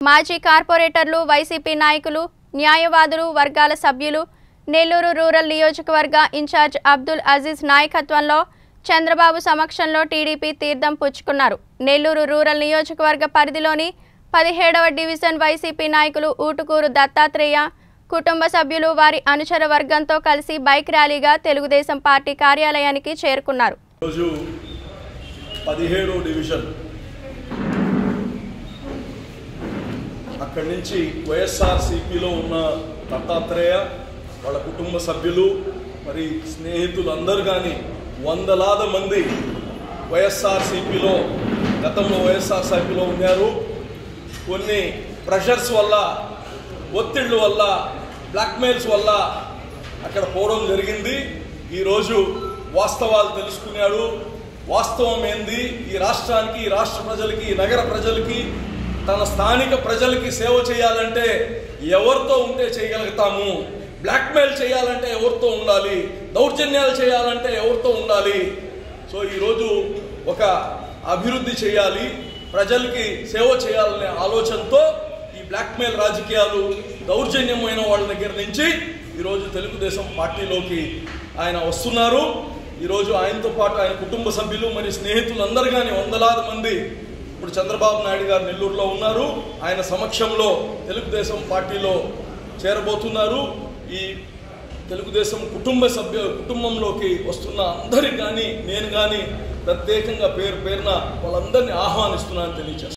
మాజీ కార్పొరేటర్లు వైసీపీ నాయకులు న్యాయవాదులు వర్గాల సభ్యులు నెల్లూరు రూరల్ నియోజకవర్గ ఇన్ఛార్జ్ అబ్దుల్ అజీజ్ నాయకత్వంలో చంద్రబాబు సమక్షంలో టీడీపీ తీర్థం పుచ్చుకున్నారు నెల్లూరు రూరల్ నియోజకవర్గ పరిధిలోని పదిహేడవ డివిజన్ వైసీపీ నాయకులు ఊటుకూరు దత్తాత్రేయ కుటుంబ సభ్యులు వారి అనుచర వర్గంతో కలిసి బైక్ ర్యాలీగా తెలుగుదేశం పార్టీ కార్యాలయానికి చేరుకున్నారు రోజు పదిహేడో డివిజన్ అక్కడి నుంచి వైఎస్ఆర్ సిపిలో ఉన్న దత్తాత్రేయ వాళ్ళ కుటుంబ సభ్యులు మరి స్నేహితులు అందరు కానీ వందలాద మంది వైఎస్ఆర్ సిపిలో గతంలో వైఎస్ఆర్ సిపిలో ఉన్నారు కొన్ని ప్రెషర్స్ వల్ల ఒత్తిళ్ల వల్ల బ్లాక్మెయిల్స్ వల్ల అక్కడ పోవడం జరిగింది ఈరోజు వాస్తవాలు తెలుసుకున్నాడు వాస్తవం ఏంది ఈ రాష్ట్రానికి ఈ రాష్ట్ర ప్రజలకి ఈ నగర ప్రజలకి తన స్థానిక ప్రజలకి సేవ చేయాలంటే ఎవరితో ఉంటే చేయగలుగుతాము బ్లాక్మెయిల్ చేయాలంటే ఎవరితో ఉండాలి దౌర్జన్యాలు చేయాలంటే ఎవరితో ఉండాలి సో ఈరోజు ఒక అభివృద్ధి చేయాలి ప్రజలకి సేవ చేయాలనే ఆలోచనతో ఈ బ్లాక్మెయిల్ రాజకీయాలు దౌర్జన్యమైన వాళ్ళ దగ్గర నుంచి ఈరోజు తెలుగుదేశం పార్టీలోకి ఆయన వస్తున్నారు ఈరోజు ఆయనతో పాటు ఆయన కుటుంబ సభ్యులు మరి స్నేహితులు అందరు కానీ వందలాది మంది ఇప్పుడు చంద్రబాబు నాయుడు గారు నెల్లూరులో ఉన్నారు ఆయన సమక్షంలో తెలుగుదేశం పార్టీలో చేరబోతున్నారు ఈ తెలుగుదేశం కుటుంబ సభ్యు కుటుంబంలోకి వస్తున్న అందరికి కానీ నేను కానీ ప్రత్యేకంగా పేరు పేరున వాళ్ళందరినీ ఆహ్వానిస్తున్నానని తెలియజేస్తాను